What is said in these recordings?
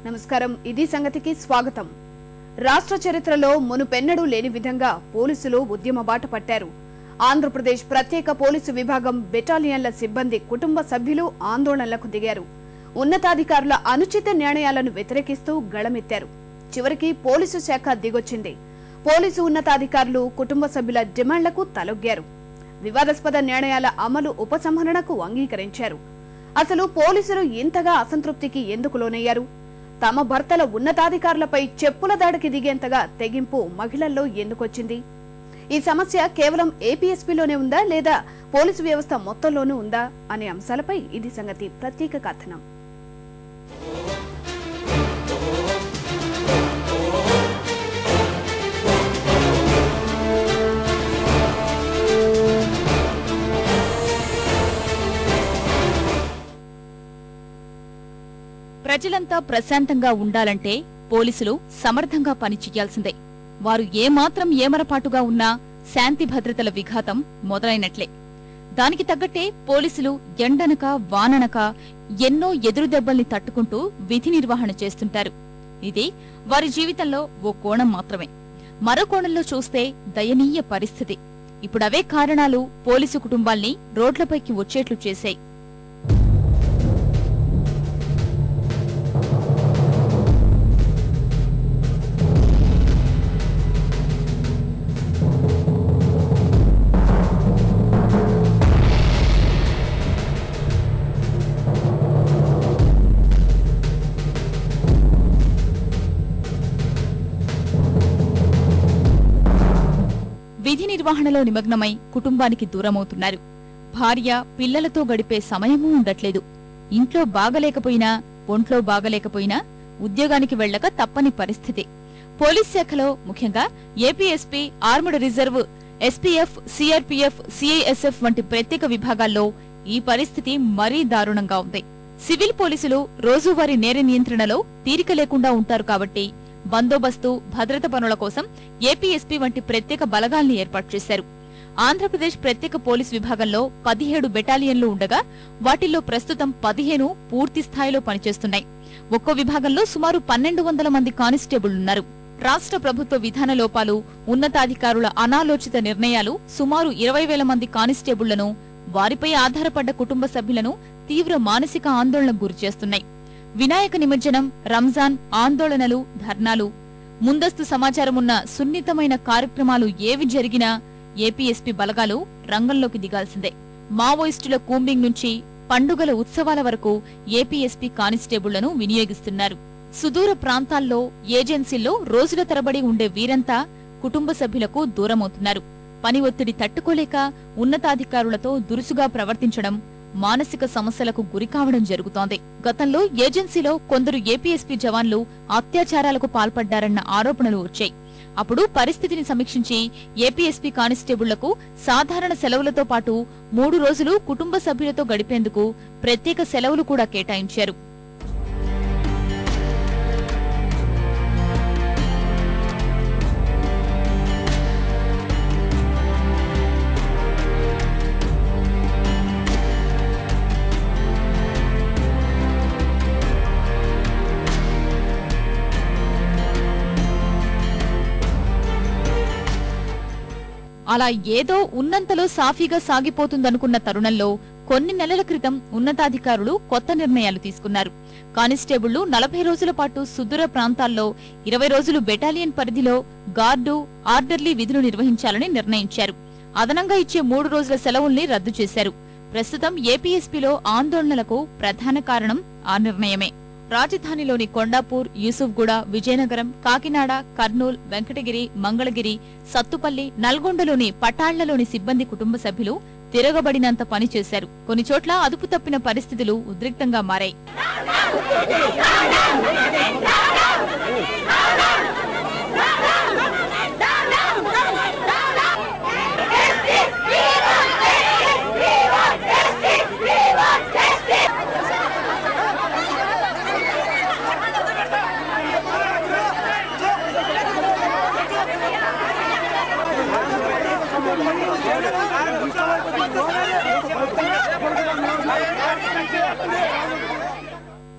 నమస్కారం ఇది సంగతికి స్వాగతం రాష్ట్ర చరిత్రలో మునుపెన్నడూ లేని విధంగా పోలీసులు ఉద్యమ బాట పట్టారు ఆంధ్రప్రదేశ్ ప్రత్యేక పోలీసు విభాగం బెటాలియన్ల సిబ్బంది కుటుంబ సభ్యులు ఆందోళనలకు దిగారు ఉన్నతాధికారుల అనుచిత నిర్ణయాలను వ్యతిరేకిస్తూ గళమెత్తారు చివరికి పోలీసు శాఖ దిగొచ్చింది పోలీసు ఉన్నతాధికారులు కుటుంబ సభ్యుల డిమాండ్లకు తలొగ్గారు వివాదాస్పద నిర్ణయాల అమలు ఉపసంహరణకు అంగీకరించారు అసలు పోలీసులు ఇంతగా అసంతృప్తికి ఎందుకు లోనయ్యారు తమ భర్తల ఉన్నతాధికారులపై చెప్పుల దాడికి దిగేంతగా తెగింపు మహిళల్లో ఎందుకొచ్చింది ఈ సమస్య కేవలం ఏపీఎస్పీలోనే ఉందా లేదా పోలీసు వ్యవస్థ మొత్తంలోనూ ఉందా అనే అంశాలపై ఇది సంగతి ప్రత్యేక కథనం ప్రజలంతా ప్రశాంతంగా ఉండాలంటే పోలీసులు సమర్థంగా పనిచేయాల్సిందే వారు ఏమాత్రం ఏమరపాటుగా ఉన్నా శాంతి భద్రతల విఘాతం మొదలైనట్లే దానికి తగ్గట్టే పోలీసులు ఎండనక వాననక ఎన్నో ఎదురుదెబ్బల్ని తట్టుకుంటూ విధి నిర్వహణ చేస్తుంటారు ఇది వారి జీవితంలో ఓ కోణం మాత్రమే మరో కోణంలో చూస్తే దయనీయ పరిస్థితి ఇప్పుడవే కారణాలు పోలీసు కుటుంబాల్ని రోడ్లపైకి వచ్చేట్లు చేశాయి విధి నిర్వహణలో నిమగ్నమై కుటుంబానికి దూరమవుతున్నారు భార్య పిల్లలతో గడిపే సమయమూ ఉండట్లేదు ఇంట్లో బాగలేకపోయినా ఒంట్లో బాగలేకపోయినా ఉద్యోగానికి వెళ్ళక తప్పని పరిస్థితి పోలీస్ శాఖలో ముఖ్యంగా APSP armed reserve SPF CRPF CISF వంటి ప్రత్యేక విభాగాల్లో ఈ పరిస్థితి మరీ దారుణంగా ఉంది సివిల్ పోలీసులు రోజువారీ నేర నియంత్రణలో తీరిక లేకుండా ఉంటారు కాబట్టి బందోబస్తు భద్రత పనుల కోసం ఏపీఎస్పీ వంటి ప్రత్యేక బలగాల్ని ఏర్పాటు చేశారు ఆంధ్రప్రదేశ్ ప్రత్యేక పోలీస్ విభాగంలో పదిహేడు బెటాలియన్లు ఉండగా వాటిల్లో ప్రస్తుతం పదిహేను పూర్తి స్థాయిలో పనిచేస్తున్నాయి ఒక్కో విభాగంలో సుమారు పన్నెండు వందల మంది కానిస్టేబుళ్లున్నారు రాష్ట్ర ప్రభుత్వ విధాన లోపాలు ఉన్నతాధికారుల అనాలోచిత నిర్ణయాలు సుమారు ఇరవై వేల మంది కానిస్టేబుళ్లను వారిపై ఆధారపడ్డ కుటుంబ సభ్యులను తీవ్ర మానసిక ఆందోళనకు గురిచేస్తున్నాయి వినాయక నిమజ్జనం రంజాన్ ఆందోళనలు ధర్నాలు ముందస్తు సమాచారమున్న సున్నితమైన కార్యక్రమాలు ఏవి జరిగినా ఏపీఎస్పీ బలగాలు రంగంలోకి దిగాల్సిందే మావోయిస్టుల కూంబింగ్ నుంచి పండుగల ఉత్సవాల వరకు ఏపీఎస్పీ కానిస్టేబుళ్లను వినియోగిస్తున్నారు సుదూర ప్రాంతాల్లో ఏజెన్సీల్లో రోజుల తరబడి ఉండే వీరంతా కుటుంబ సభ్యులకు దూరమవుతున్నారు పని ఒత్తిడి తట్టుకోలేక ఉన్నతాధికారులతో దురుసుగా ప్రవర్తించడం మానసిక సమస్యలకు గురికావడం జరుగుతోంది గతంలో ఏజెన్సీలో కొందరు ఏపీఎస్పీ జవాన్లు అత్యాచారాలకు పాల్పడ్డారన్న ఆరోపణలు వచ్చాయి అప్పుడు పరిస్థితిని సమీక్షించి ఏపీఎస్పీ కానిస్టేబుళ్లకు సాధారణ సెలవులతో పాటు మూడు రోజులు కుటుంబ సభ్యులతో గడిపేందుకు ప్రత్యేక సెలవులు కూడా కేటాయించారు అలా ఏదో ఉన్నంతలో సాఫీగా సాగిపోతుందనుకున్న తరుణంలో కొన్ని నెలల క్రితం ఉన్నతాధికారులు కొత్త నిర్ణయాలు తీసుకున్నారు కానిస్టేబుళ్లు నలభై రోజుల పాటు సుదూర ప్రాంతాల్లో ఇరవై రోజులు బెటాలియన్ పరిధిలో గార్డు ఆర్డర్లీ విధులు నిర్వహించాలని నిర్ణయించారు అదనంగా ఇచ్చే మూడు రోజుల సెలవుల్ని రద్దు చేశారు ప్రస్తుతం ఏపీఎస్పీలో ఆందోళనలకు ప్రధాన కారణం ఆ నిర్ణయమే రాజధానిలోని కొండాపూర్ యూసుఫ్గూడ విజయనగరం కాకినాడ కర్నూల్ వెంకటగిరి మంగళగిరి సత్తుపల్లి నల్గొండలోని పటాళ్లలోని సిబ్బంది కుటుంబ సభ్యులు తిరగబడినంత పని చేశారు కొన్ని చోట్ల అదుపు తప్పిన పరిస్థితులు ఉద్రిక్తంగా మారాయి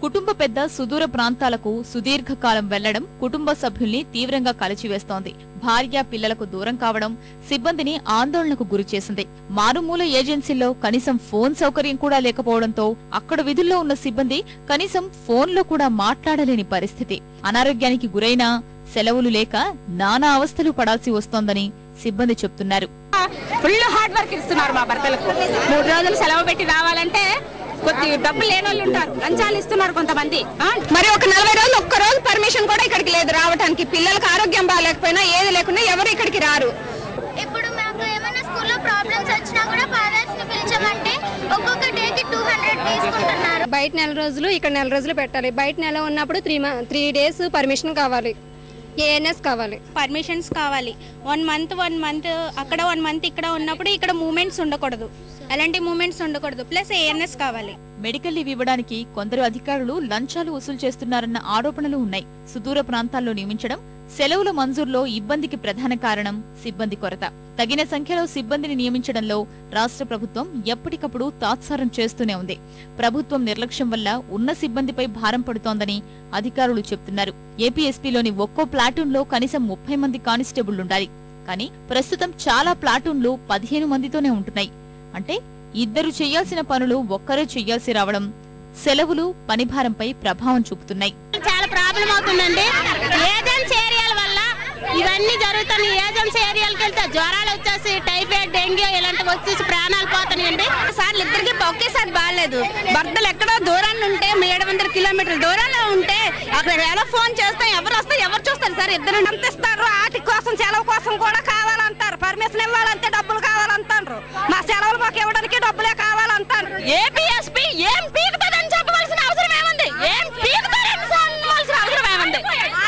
కుటుంబ పెద్ద సుదూర ప్రాంతాలకు సుదీర్ఘకాలం వెళ్లడం కుటుంబ సభ్యుల్ని తీవ్రంగా కలిచివేస్తోంది భార్య పిల్లలకు దూరం కావడం సిబ్బందిని ఆందోళనకు గురిచేసింది మారుమూల ఏజెన్సీల్లో కనీసం ఫోన్ సౌకర్యం కూడా లేకపోవడంతో అక్కడ విధుల్లో ఉన్న సిబ్బంది కనీసం ఫోన్లో కూడా మాట్లాడలేని పరిస్థితి అనారోగ్యానికి గురైనా సెలవులు లేక నానా అవస్థలు పడాల్సి వస్తోందని సిబ్బంది చెప్తున్నారు ఫుల్ హార్డ్ వర్క్ ఇస్తున్నారు మా భర్తలకు మూడు రోజులు సెలవు పెట్టి రావాలంటే కొద్ది డబ్బులు లేని వాళ్ళు ఉంటారు లంచాలు ఇస్తున్నారు కొంతమంది ఆ? మరి ఒక నలభై రోజులు ఒక్క రోజు పర్మిషన్ కూడా ఇక్కడికి లేదు రావడానికి పిల్లలకు ఆరోగ్యం బాగాలేకపోయినా ఏది లేకుండా ఎవరు ఇక్కడికి రారు ఇప్పుడు మాకు ఏమైనా స్కూల్లో ప్రాబ్లమ్స్ వచ్చినా కూడా పేరెంట్స్ ని పిలిచామంటే ఒక్కొక్క డేకి టూ హండ్రెడ్ తీసుకుంటున్నారు బయట నెల రోజులు ఇక్కడ నెల రోజులు పెట్టాలి బయట నెల ఉన్నప్పుడు త్రీ త్రీ డేస్ పర్మిషన్ కావాలి ఏఎన్ఎస్ కావాలి పర్మిషన్స్ కావాలి వన్ మంత్ వన్ మంత్ అక్కడ వన్ మంత్ ఇక్కడ ఉన్నప్పుడు ఇక్కడ మూమెంట్స్ ఉండకూడదు అలాంటి మూమెంట్స్ ఉండకూడదు ప్లస్ ఏఎన్ఎస్ కావాలి మెడికల్ లీవ్ ఇవ్వడానికి కొందరు అధికారులు లంచాలు వసూలు చేస్తున్నారన్న ఆరోపణలు ఉన్నాయి సుదూర ప్రాంతాల్లో నియమించడం సెలవుల మంజూరులో ఇబ్బందికి ప్రధాన కారణం సిబ్బంది కొరత తగిన సంఖ్యలో సిబ్బందిని నియమించడంలో రాష్ట్ర ప్రభుత్వం ఎప్పటికప్పుడు తాత్సారం చేస్తూనే ఉంది ప్రభుత్వం నిర్లక్ష్యం వల్ల ఉన్న సిబ్బందిపై భారం పడుతోందని అధికారులు చెప్తున్నారు ఏపీఎస్పీలోని ఒక్కో ప్లాటూన్లో కనీసం ముప్పై మంది కానిస్టేబుళ్లుండాలి కానీ ప్రస్తుతం చాలా ప్లాటూన్లు పదిహేను మందితోనే ఉంటున్నాయి అంటే ఇద్దరు చేయాల్సిన పనులు ఒక్కరే చెయ్యాల్సి రావడం సెలవులు పనిభారంపై ప్రభావం చూపుతున్నాయి చాలా ప్రాబ్లం అవుతుందండి ఏజెన్సీ ఏరియాల వల్ల ఇవన్నీ జరుగుతున్నాయి ఏజెన్సీ ఏరియాలకు వెళ్తే జ్వరాలు వచ్చేసి టైఫాయిడ్ డెంగ్యూ ఇలాంటివి వచ్చేసి ప్రాణాలు పోతున్నాయండి సార్లు ఇద్దరికి ఒకేసారి బాగాలేదు భర్తలు ఎక్కడో దూరాన్ని ఉంటే ఏడు వందల కిలోమీటర్ల దూరంలో ఉంటే అక్కడ ఎలా ఫోన్ చేస్తాం ఎవరు వస్తే ఎవరు చూస్తారు సార్ ఇద్దరు అంతిస్తారు వాటి కోసం సెలవు కోసం కూడా కావాలంటారు పర్మిషన్ ఇవ్వాలంటే డబ్బులు కావాలంటారు మా సెలవులు మాకు ఇవ్వడానికి డబ్బులే కావాలంటారు ఏపీఎస్పీ ఏం పీకుతుందని చెప్పవలసిన అవసరం ఏముంది ఏం పీకుతారని చెప్పవలసిన అవసరం ఏముంది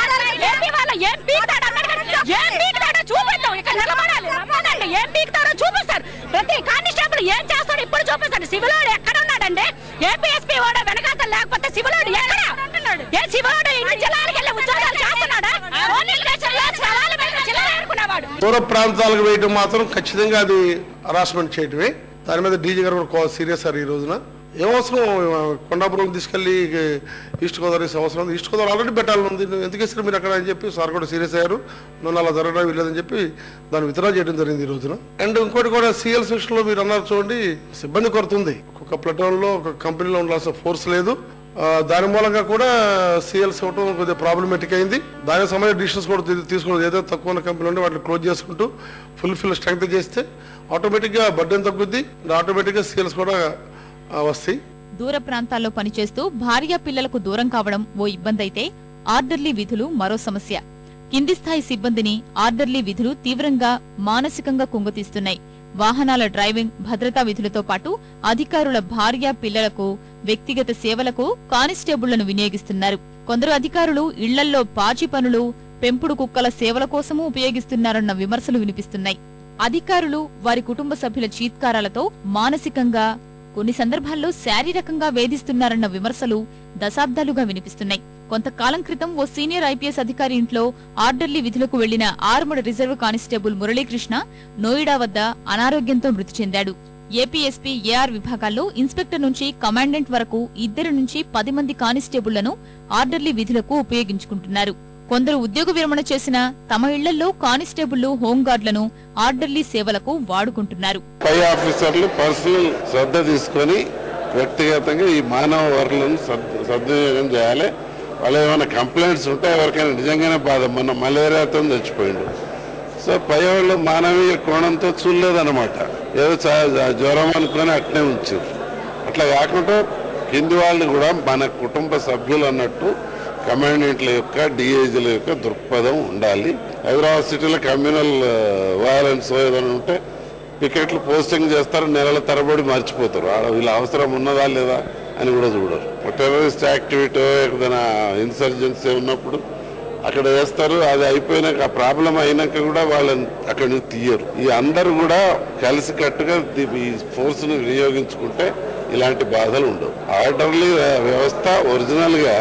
ఏపీ వాళ్ళ ఏం పీకుతాడు అన్నట్టు ఏం పీకుతాడో చూపిద్దాం ఇక్కడ నిలబడాలి రమ్మనండి ఏం పీకుతాడో చూపిస్తారు ప్రతి కానిస్టేబుల్ ఏం చేస్తాడు ఇప్పుడు చూపిస్తాడు సివిలోడు ఎక్కడ ఉన్నాడండి ఏపీఎస్పీ వాడు వెనకాత లేకపోతే సివిలోడు ఎక్కడ ఏ సివిలోడు ఇన్ని జిల్లాలకు వెళ్ళి ఉద్యోగాలు చేస్తున్నాడా ఓన్లీ స్టేషన్లో శవాల మీద చిల్లర ఏరుకునేవాడు దూర ప్రాంతాలకు వేయటం మాత్రం ఖచ్చితంగా అది హరాస్మెంట్ చేయటమే దాని మీద డీజీ గారు కూడా సీరియస్ సార్ ఈ రోజున ఏమవసరం కొండాపురం తీసుకెళ్లి ఈస్ట్ గోదావరి అవసరం ఉంది. ఈస్ట్ గోదావరి ఆల్రెడీ పెట్టాలని ఉంది నువ్వు ఎందుకు ఇస్తారు మీరు అక్కడ అని చెప్పి సార్ కూడా సీరియస్ అయ్యారు నన్ను అలా జరగడం వీల్లేదని చెప్పి దాన్ని విత్డ్రా చేయడం జరిగింది ఈ రోజున అండ్ ఇంకోటి కూడా సిఎల్ సెక్షన్లో మీరు అన్నారు చూడండి సిబ్బంది కొరత ఉంది ఒక్కొక్క ప్లటోన్లో ఒక కంపెనీలో ఉండాల్సిన ఫోర్స్ లేదు ఆ, దాని మూలంగా కూడా సిఎల్స్ ఇవ్వడం కొద్దిగా ప్రాబ్లమేటిక్ అయింది దానికి సంబంధించిన డిసిషన్స్ కూడా తీ- తీసుకోవడం ఏదో తక్కువ ఉన్న కంపెనీ ఉంటే వాటిని క్లోజ్ చేసుకుంటూ ఫుల్ ఫిల్ స్ట్రెంగ్త్ చేస్తే ఆటోమేటిక్గా బడ్డెన్ తగ్గుద్ది ఆటోమేటిక్గా సిఎల్స్ కూడా ఆ, వస్తాయి దూర ప్రాంతాల్లో పనిచేస్తూ భార్య పిల్లలకు దూరం కావడం ఓ ఇబ్బందైతే ఆర్డర్లీ విధులు మరో సమస్య కింది స్థాయి సిబ్బందిని ఆర్డర్లీ విధులు తీవ్రంగా మానసికంగా కుంగతీస్తున్నాయి వాహనాల డ్రైవింగ్ భద్రతా విధులతో పాటు అధికారుల భార్య పిల్లలకు వ్యక్తిగత సేవలకు కానిస్టేబుళ్లను వినియోగిస్తున్నారు కొందరు అధికారులు ఇళ్లల్లో పాచి పనులు పెంపుడు కుక్కల సేవల కోసమూ ఉపయోగిస్తున్నారన్న విమర్శలు వినిపిస్తున్నాయి అధికారులు వారి కుటుంబ సభ్యుల చీత్కారాలతో మానసికంగా కొన్ని సందర్భాల్లో శారీరకంగా వేధిస్తున్నారన్న విమర్శలు దశాబ్దాలుగా వినిపిస్తున్నాయి కొంతకాలం క్రితం ఓ సీనియర్ ఐపీఎస్ అధికారి ఇంట్లో ఆర్డర్లీ విధులకు వెళ్లిన armed reserve constable Muralikrishna Noida వద్ద అనారోగ్యంతో మృతి చెందాడు ఏపీఎస్పీ ఏఆర్ విభాగాల్లో ఇన్స్పెక్టర్ నుంచి కమాండెంట్ వరకు ఇద్దరు నుంచి పది మంది కానిస్టేబుళ్లను ఆర్డర్లీ విధులకు ఉపయోగించుకుంటున్నారు కొందరు ఉద్యోగ విరమణ చేసిన తమ ఇళ్లలో కానిస్టేబుళ్లు హోంగార్డులను ఆర్డర్లీ సేవలకు వాడుకుంటున్నారు పై ఆఫీసర్లు పర్సనల్ శ్రద్ధ తీసుకొని వ్యక్తిగతంగా ఈ మానవ వనరులను సద్- సద్వినియోగం చేయాలి వాళ్ళు ఏమైనా కంప్లైంట్స్ ఉంటే ఎవరికైనా నిజంగానే బాధ మొన్న మలేరియాతో చచ్చిపోయిండు సో పై వాళ్ళు మానవీయ కోణంతో చూడలేదన్నమాట ఏదో చా- జ్వరం అనుకొని అట్నే ఉంచారు అట్లా కాకుండా కింది వాళ్ళు కూడా మన కుటుంబ సభ్యులు అన్నట్టు కమాండెంట్ల యొక్క డిఐజీల యొక్క దృక్పథం ఉండాలి హైదరాబాద్ సిటీలో కమ్యూనల్ వైలెన్స్ ఏదైనా ఉంటే పికెట్లు పోస్టింగ్ చేస్తారు నెలల తరబడి మర్చిపోతారు ఆడ వీళ్ళ అవసరం ఉన్నదా లేదా అని కూడా చూడరు టెర్రరిస్ట్ యాక్టివిటీ ఏదైనా ఇన్సర్జెన్సీ ఉన్నప్పుడు అక్కడ వేస్తారు అది అయిపోయినాక ఆ ప్రాబ్లం అయినాక కూడా వాళ్ళని అక్కడి నుంచి తీయరు ఈ అందరూ కూడా కలిసికట్టుగా ది- ఈ ఫోర్స్ని వినియోగించుకుంటే ఇలాంటి బాధలు ఉండవు ఆర్డర్లీ వ్యవస్థ ఒరిజినల్గా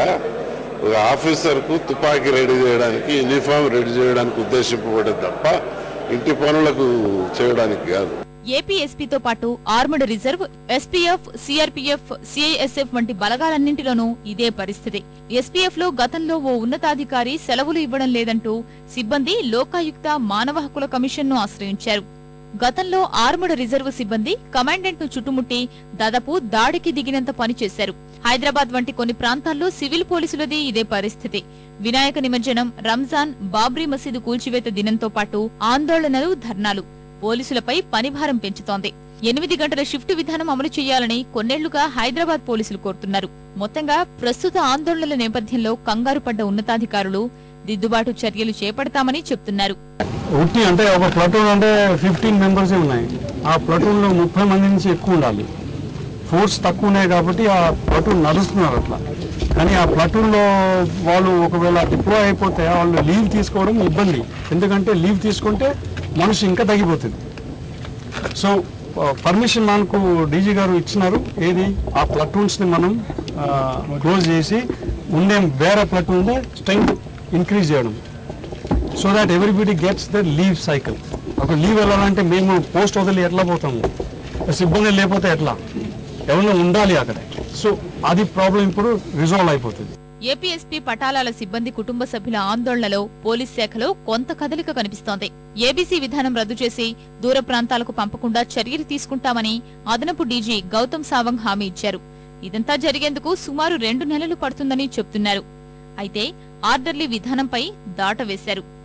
ఒక ఆఫీసర్కు తుపాకీ రెడీ చేయడానికి యూనిఫామ్ రెడీ చేయడానికి ఉద్దేశింపబడేది తప్ప ఇంటి పనులకు చేయడానికి కాదు ఏపీ ఎస్పీతో పాటు armed reserve SPF CRPF CISF వంటి బలగాలన్నింటిలోనూ ఇదే పరిస్థితి ఎస్పీఎఫ్ లో గతంలో ఓ ఉన్నతాధికారి సెలవులు ఇవ్వడం లేదంటూ సిబ్బంది లోకాయుక్త మానవ హక్కుల కమిషన్ ను ఆశ్రయించారు గతంలో ఆర్మడ్ రిజర్వ్ సిబ్బంది కమాండెంట్ ను చుట్టుముట్టి దాదాపు దాడికి దిగినంత పని చేశారు హైదరాబాద్ వంటి కొన్ని ప్రాంతాల్లో సివిల్ పోలీసులది ఇదే పరిస్థితి వినాయక నిమజ్జనం రంజాన్ బాబ్రీ మసీదు కూల్చివేత దినంతో పాటు ఆందోళనలు ధర్నాలు పోలీసులపై పనిభారం పెంచుతోంది ఎనిమిది గంటల షిఫ్ట్ విధానం అమలు చేయాలని కొన్నేళ్లుగా హైదరాబాద్ పోలీసులు కోరుతున్నారు మొత్తంగా ప్రస్తుత ఆందోళనల నేపథ్యంలో కంగారు పడ్డ ఉన్నతాధికారులు దిద్దుబాటు చర్యలు చేపడతామని చెప్తున్నారు ఉట్టి అంటే ఒక ప్లటూన్ అంటే ఫిఫ్టీన్ మెంబర్స్ ఉన్నాయి ఆ ప్లటూన్ లో ముప్పై మంది నుంచి ఎక్కువ ఉండాలి ఫోర్స్ తక్కువ ఉన్నాయి కాబట్టి ఆ ప్లటూన్ నడుస్తున్నారు అట్లా కానీ ఆ ప్లటూన్ లో వాళ్ళు ఒకవేళ డిప్లాయ్ అయిపోతే వాళ్ళు లీవ్ తీసుకోవడం ఇబ్బంది ఎందుకంటే లీవ్ తీసుకుంటే మనిషి ఇంకా తగ్గిపోతుంది సో పర్మిషన్ మనకు డీజీ గారు ఇచ్చినారు ఏది ఆ ప్లటూన్స్ ని మనం క్లోజ్ చేసి ఉండే వేరే ప్లటూన్ స్ట్రెంగ్త్ ఇంక్రీజ్ చేయడం so that everybody gets the leave cycle ఒక లీవ్ వెళ్ళాలంటే మేము పోస్ట్ వదిలి ఎట్లా పోతాము సిబ్బంది లేకపోతే ఎట్లా ఎవరైనా ఉండాలి అక్కడ సో అది ప్రాబ్లం ఇప్పుడు రిజాల్వ్ అయిపోతుంది ఏపీఎస్పీ పటాలాల సిబ్బంది కుటుంబ సభ్యుల ఆందోళనలో పోలీస్ శాఖలో కొంత కదలిక కనిపిస్తోంది ఏబీసీ విధానం రద్దు చేసి దూర ప్రాంతాలకు పంపకుండా చర్యలు తీసుకుంటామని అదనపు డీజీ గౌతమ్ సావంగ్ హామీ ఇచ్చారు ఇదంతా జరిగేందుకు సుమారు రెండు నెలలు పడుతుందని చెప్తున్నారు అయితే ఆర్డర్లీ విధానంపై దాట వేశారు